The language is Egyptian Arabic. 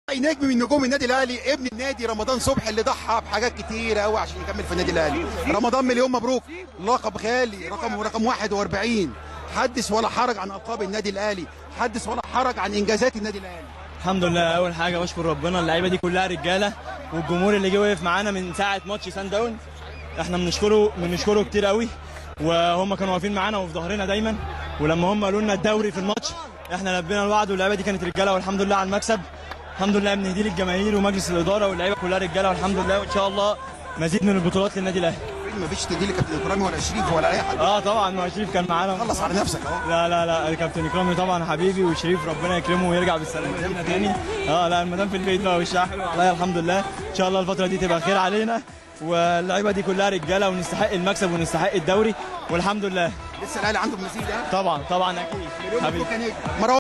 نجم من نجوم النادي الاهلي ابن النادي رمضان صبحي اللي ضحى بحاجات كتيره قوي عشان يكمل في النادي الاهلي رمضان مليون مبروك لقب غالي رقم رقم 41 حدث ولا حرج عن القاب النادي الاهلي حدث ولا حرج عن انجازات النادي الاهلي الحمد لله اول حاجه بشكر ربنا اللعيبه دي كلها رجاله والجمهور اللي جه وقف معانا من ساعه ماتش سان داون احنا بنشكره بنشكره كتير قوي وهم كانوا واقفين معانا وفي ظهرنا دايما ولما هم قالوا لنا الدوري في الماتش احنا لبينا الوعد واللعيبه دي كانت رجاله والحمد لله على المكسب الحمد لله بنهدي للجماهير ومجلس الاداره واللعيبه كلها رجاله والحمد لله وان شاء الله مزيد من البطولات للنادي الاهلي ما فيش تدي لكابتن اكرامي ولا شريف ولا اي حد اه طبعا ما شريف كان معانا خلص على نفسك اهو لا لا لا الكابتن اكرامي طبعا حبيبي وشريف ربنا يكرمه ويرجع بالسلامه لينا تاني اه لا المدام في البيت بقى وشها حلو عليا الحمد لله ان شاء الله الفتره دي تبقى خير علينا واللعيبه دي كلها رجاله ونستحق المكسب ونستحق الدوري والحمد لله لسه الاهلي عنده مزيد ها طبعا طبعا اكيد مليون حبيبي مبروك يا نجم مروان